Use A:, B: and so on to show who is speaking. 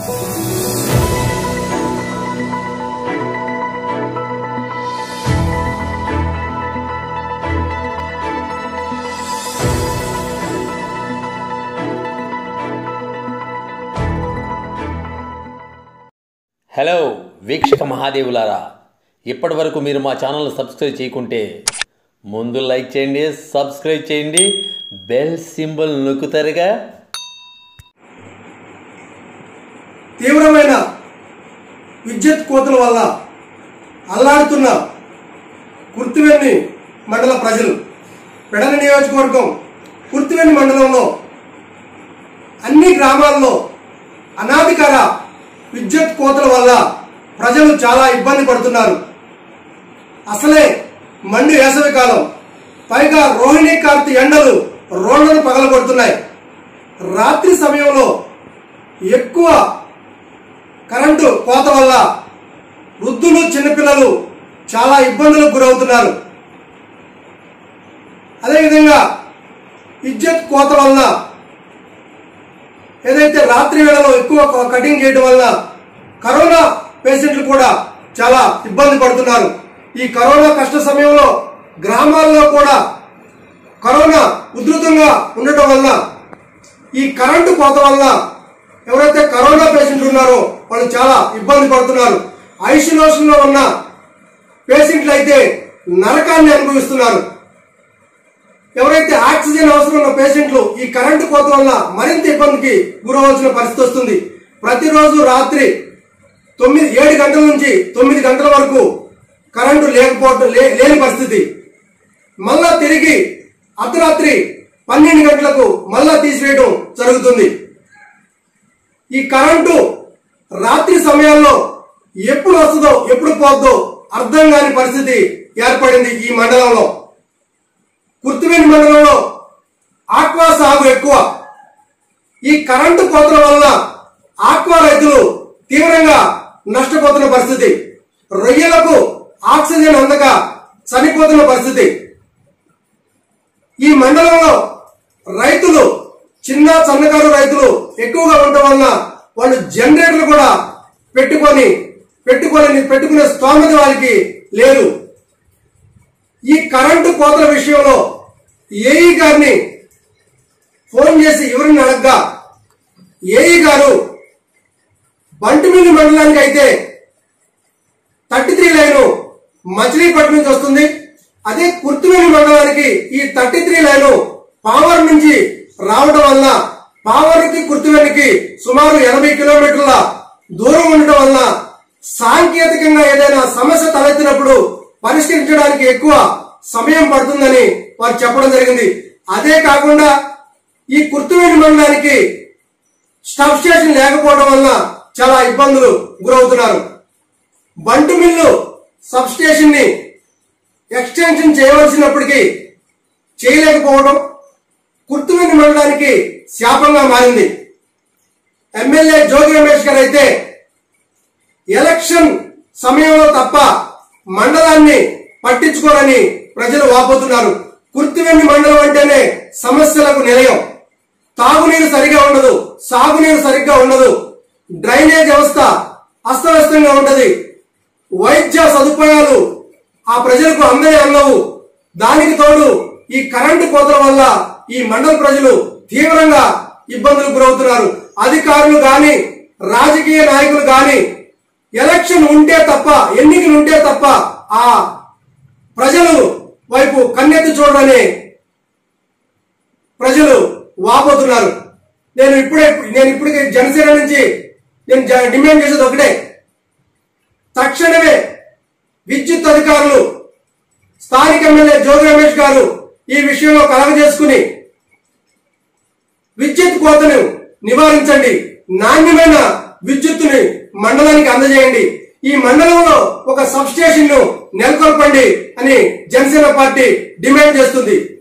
A: hello వీక్షక మహాదేవులారా ఇప్పటి వరకు మీరు మా ఛానల్ సబ్స్క్రైబ్ చేయకుంటే ముందు లైక్ చేయండి సబ్స్క్రైబ్ చేయండి బెల్ సింబల్ నొక్కుతారుగా
B: తీవ్రమైన విద్యుత్ కోతల వల్ల అల్లాడుతున్న కుర్తివెన్ని మండల ప్రజలు పెడల నియోజకవర్గం కుర్తివెన్ని మండలంలో అన్ని గ్రామాల్లో అనాధికార విద్యుత్ కోతల వల్ల ప్రజలు చాలా ఇబ్బంది పడుతున్నారు అసలే మండి వేసవి కాలం పైగా రోహిణి కార్తీ ఎండలు రోడ్లను పగలగొడుతున్నాయి రాత్రి సమయంలో ఎక్కువ కరెంటు కోత వల్ల వృద్ధులు చిన్నపిల్లలు చాలా ఇబ్బందులకు గురవుతున్నారు అదేవిధంగా విద్యుత్ కోత వలన ఏదైతే రాత్రి వేళలో ఎక్కువ క- కటింగ్ చేయడం వలన కరోనా పేషెంట్లు కూడా చాలా ఇబ్బంది పడుతున్నారు ఈ కరోనా కష్ట సమయంలో గ్రామాల్లో కూడా కరోనా ఉధృతంగా ఉండటం వలన ఈ కరెంటు కోత వలన ఎవరైతే కరోనా పేషెంట్లు ఉన్నారో వాళ్ళు చాలా ఇబ్బంది పడుతున్నారు ఐసోలేషన్ లో ఉన్న పేషెంట్లు అయితే నరకాన్ని అనుభవిస్తున్నారు ఎవరైతే ఆక్సిజన్ అవసరం ఉన్న పేషెంట్లు ఈ కరెంటు కోత వల్ల మరింత ఇబ్బందికి గురవలసిన పరిస్థితి వస్తుంది ప్రతిరోజు రాత్రి తొమ్మిది ఏడు గంటల నుంచి తొమ్మిది గంటల వరకు కరెంటు లేకపోవటం లే- లేని పరిస్థితి మళ్ళా తిరిగి అర్ధరాత్రి పన్నెండు గంటలకు మళ్ళా తీసివేయడం జరుగుతుంది ఈ కరెంటు రాత్రి సమయాల్లో ఎప్పుడు వస్తుందో ఎప్పుడు పోద్దో అర్థం కాని పరిస్థితి ఏర్పడింది ఈ మండలంలో కుర్తివేణి మండలంలో ఆక్వా సాగు ఎక్కువ ఈ కరెంటు కోతల వల్ల ఆక్వా రైతులు తీవ్రంగా నష్టపోతున్న పరిస్థితి రొయ్యలకు ఆక్సిజన్ అందక చనిపోతున్న పరిస్థితి ఈ మండలంలో రైతులు చిన్న సన్నకారు రైతులు ఎక్కువగా ఉండటం వలన వాళ్ళు జనరేటర్లు కూడా పెట్టుకొని పెట్టుకొని పెట్టుకునే స్తోమత వారికి లేదు ఈ కరెంటు కోతల విషయంలో ఏఈ గారిని ఫోన్ చేసి ఎవరిని అడగ్గా ఏఈ గారు బంటిమిల్లి మండలానికి అయితే థర్టీ త్రీ లైన్ మచిలీపట్నం నుంచి వస్తుంది అదే కుర్తివేలి మండలానికి ఈ థర్టీ త్రీ లైన్ పావర్ నుంచి రావడం వల్ల పావర్కి కుర్తివేలికి సుమారు ఎనభై కిలోమీటర్ల దూరం ఉండటం వల్ల సాంకేతికంగా ఏదైనా సమస్య తలెత్తినప్పుడు పరిష్కరించడానికి ఎక్కువ సమయం పడుతుందని వారు చెప్పడం జరిగింది అదే కాకుండా ఈ కుర్తివేలి మండలానికి స్టబ్ స్టేషన్ లేకపోవడం వల్ల చాలా ఇబ్బందులు గురవుతున్నారు బంటు మిల్లు సబ్ స్టేషన్ ని ఎక్స్టెన్షన్ చేయవలసినప్పటికీ చేయలేకపోవడం కుర్తువేని మండలానికి శాపంగా మారింది ఎమ్మెల్యే జోగి రమేష్ గారు అయితే ఎలక్షన్ సమయంలో తప్ప మండలాన్ని పట్టించుకోరని ప్రజలు వాపోతున్నారు కుర్తివెన్ని మండలం అంటేనే సమస్యలకు నిలయం తాగునీరు సరిగా ఉండదు సాగునీరు సరిగ్గా ఉండదు డ్రైనేజ్ వ్యవస్థ అస్తవ్యస్తంగా ఉంటది వైద్య సదుపాయాలు ఆ ప్రజలకు అందనే అందవు దానికి తోడు ఈ కరెంటు కోతల వల్ల ఈ మండల ప్రజలు తీవ్రంగా ఇబ్బందులకు గురవుతున్నారు అధికారులు గాని రాజకీయ నాయకులు గాని ఎలక్షన్ ఉంటే తప్ప ఎన్నికలు ఉంటే తప్ప ఆ ప్రజలు వైపు కన్నెత్తి చూడని ప్రజలు వాపోతున్నారు నేను ఇప్పుడే నేను ఇప్పటికే జనసేన నుంచి నేను జ- డిమాండ్ చేసేది ఒకటే తక్షణమే విద్యుత్ అధికారులు స్థానిక ఎమ్మెల్యే జోగి రమేష్ గారు ఈ విషయంలో కలగ చేసుకుని విద్యుత్ కోతను నివారించండి నాణ్యమైన విద్యుత్తుని మండలానికి అందజేయండి ఈ మండలంలో ఒక సబ్ స్టేషన్ ను నెలకొల్పండి అని జనసేన పార్టీ డిమాండ్ చేస్తుంది